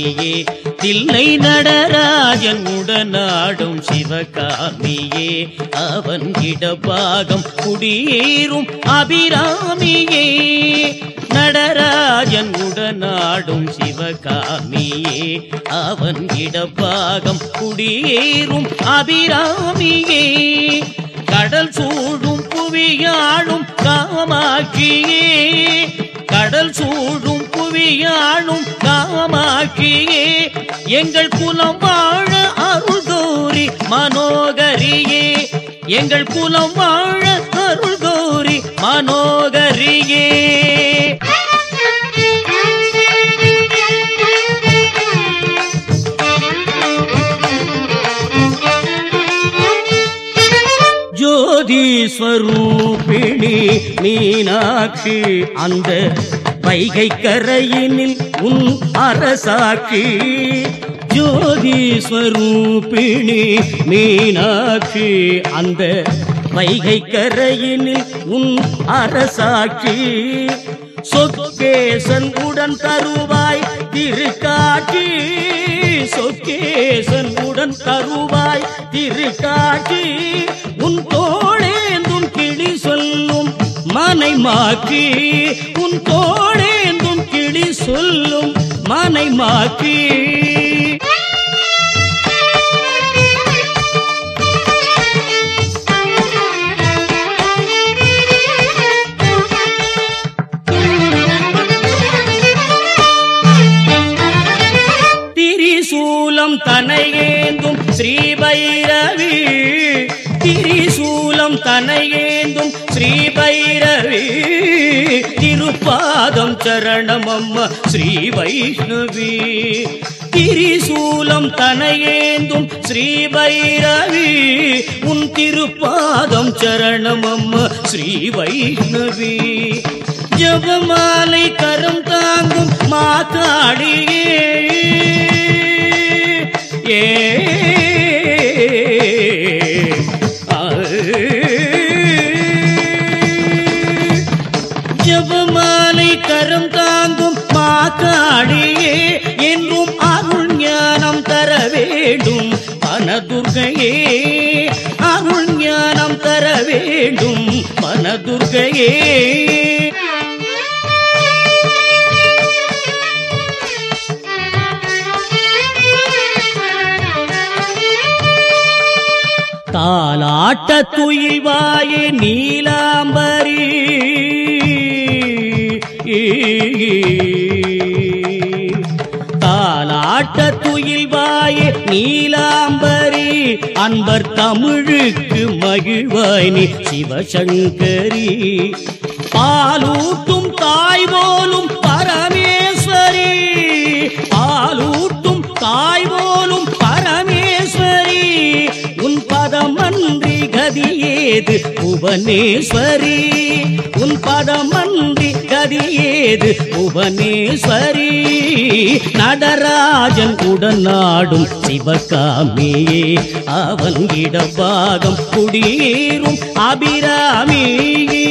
சிவகாமியே தில்லை நடராஜன் உடனாடும் சிவகாமியே அவன் இடபாகம் குடியேறும் அபிராமியே நடராஜன் உடனாடும் சிவகாமியே அவன் இடபாகம் குடியேறும் அபிராமியே கடல் சூழும் புவியாளும் காமாட்சியே கடல் சூழும் புவியாளும் காமாட்சியே எங்கள் குலம் வாழ அருள் கோரி மனோகரியே எங்கள் குலம் வாழ அருள் கோரி மனோகரியே ஜோதி ஸ்வரூபிணி மீனாட்சி அந்த வைகை கரையினில் உன் அரசாட்சி ஜோதி ஸ்வரூபிணி மீனாட்சி அந்த வைகை கரையினில் உன் அரசாட்சி சொக்கேசன் உடன் தருவாய் திருக்காட்சி சொக்கேசன் உடன் தருவாய் திருக்காட்சி உன் தோழேந்தும் கிளி சொல்லும் மனை மாக்கி உன் தோழேந்தும் கிளி சொல்லும் மனை மாக்கி திரிசூலம் தனையேந்தும் ஸ்ரீபைரவி திரிசூலம் தனையேந்தும் ஸ்ரீபைரவி திருப்பாதம் சரணம் அம்மா ஸ்ரீ வைஷ்ணவி திரிசூலம் தனையேந்தும் ஸ்ரீபைரவி உன் திருப்பாதம் சரணம் அம்மா ஸ்ரீ வைஷ்ணவி ஜபமாலை கரம் தாங்கும் மாதாடியே ஏ ஆ. ஜபமாலை கரம் தாங்கும் மாதாடியே என்றும் அருள் ஞானம் தர வேண்டும் மனதுர்கையே அருள் ஞானம் தர வேண்டும் மனதுர்கையே தாலாட்ட துயில்வாயே நீலாம்பரி தாலாட்ட துயில்வாயே நீலாம்பரி அன்பர் தமிழுக்கு மகிழ்வாய் நீ சிவசங்கரி பாலூட்டும் தாய் போலும் பரமேஸ்வரி பாலூட்டும் தாய் போலும் பரமேஸ்வரி உன் பதமன்றி கதியேது புவனேஸ்வரி உன் பதமன்றி கதியேது புவனேஸ்வரி நடராஜன் உடனாடும் சிவகாமியே அவன் இடபாகம் குடியேறும் அபிராமியே